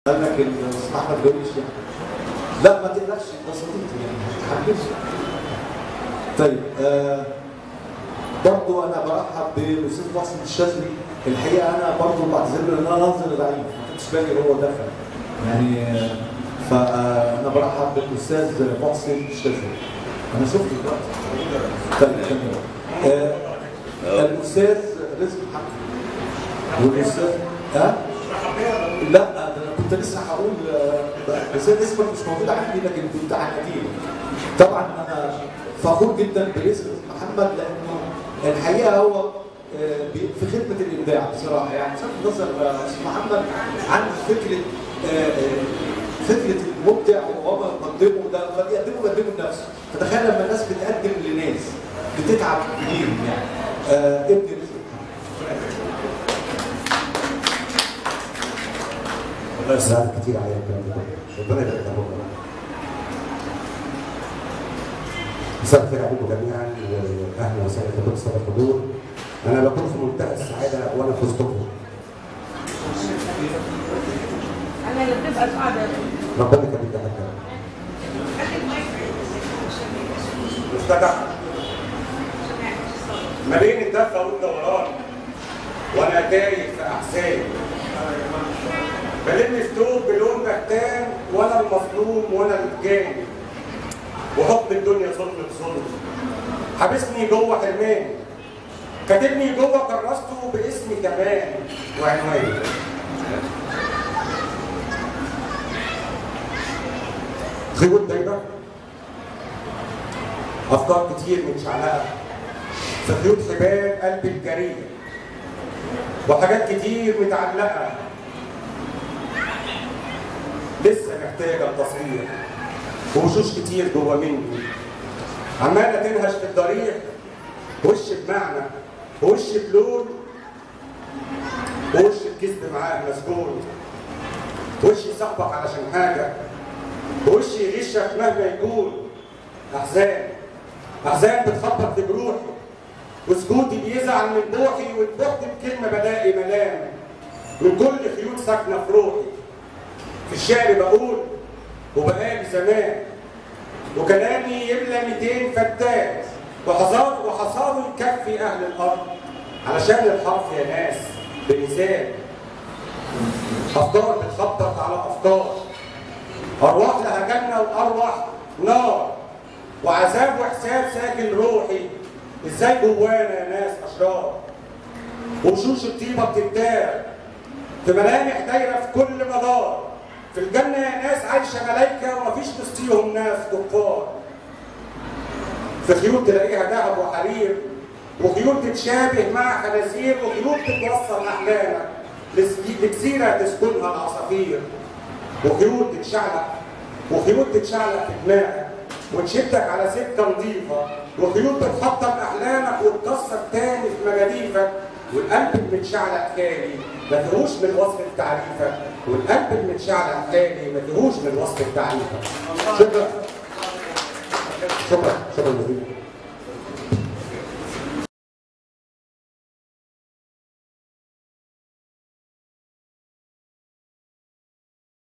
قال لك الاستاذ احمد جويش لا ما تقلقش ده صديقي يعني هتحمسه طيب آه برضو انا برحب بالاستاذ محسن الشاذلي الحقيقه انا برضو بعتذر له ان انا ناظر ضعيف ما كنتش باجي وهو دخل يعني آه، فانا برحب بالاستاذ محسن الشاذلي انا شفته دلوقتي طيب تمام آه الاستاذ رزق محمد والاستاذ ها؟ لا ده انا كنت لسه هقول آه، بس اسمك مش موجود عندي لكن كنت هناديه طبعا انا فخور جدا برزق محمد لانه الحقيقه هو آه، بي- في خدمه الابداع بصراحه يعني بصرف نظر آه، استاذ محمد عن فكره آه، آه، فكره المبدع وهو مقدمه ده فبيقدمه بيقدمه لنفسه فتخيل لما الناس بتقدم لناس بتتعب ليهم يعني آه، ابن رزق والله ساعات كتير عليا الكلام ده كله ربنا يبارك لهم مساء الخير عليكم جميعا واهلا وسهلا بكم الساده الحضور انا بكون في منتهى السعاده وانا في وسطكم انا اللي بتبقى قاعده ربنا يخليك يا حاج مفتتح ما بين الدفة والدوران وانا تايه في احزاني بلم في توب بلون بهتان وانا المظلوم وانا الجاني وحكم الدنيا ظلم بظلم حابسني جوه حرماني كاتبني جوه كرسته باسمي كمان وعنواني خيوط دايره افكار كتير متشعلقه في خيوط حبال قلبي الجريء وحاجات كتير متعلقة لسه محتاجة التصوير ووشوش كتير جوه مني عمالة تنهش في الضريح وش بمعنى وش بلون وش بكذب معاه مسجون وش يصاحبك علشان حاجة وش يغشك مهما يكون أحزان أحزان بتخبط في جروحي وسكوتي بيزعل من بوحي واتبحت بكلمة بلاقي ملام من كل خيوط ساكنة في روحي في الشعر بقول وبقالي زمان وكلامي يملى 200 فتات وحصاد وحصاده يكفي أهل الأرض علشان الحرف يا ناس بمثال أفكار بتخبط على أفكار أرواح لها جنة وأرواح نار وعذاب وحساب ساكن روحي ازاي جوانا يا ناس اشرار وشوش الطيبه بتتدار في ملامح دايره في كل مدار في الجنه يا ناس عايشه ملايكه ومفيش وسطيهم ناس كفار في خيوط تلاقيها ذهب وحرير وخيوط تتشابه مع خنازير وخيوط بتوصل احلامك لس- لجزيره تسكنها العصافير وخيوط تتشعلق وخيوط تتشعلق في دماغك وتشدك على سكه نظيفه وخيوط بتحطم احلامك وتكسر تاني في مجاديفك والقلب المتشعلق خالي ما فيهوش من وصف تعريفك والقلب المتشعلق خالي ما فيهوش من وصف تعريفك شكرا شكرا شكرا جزيلا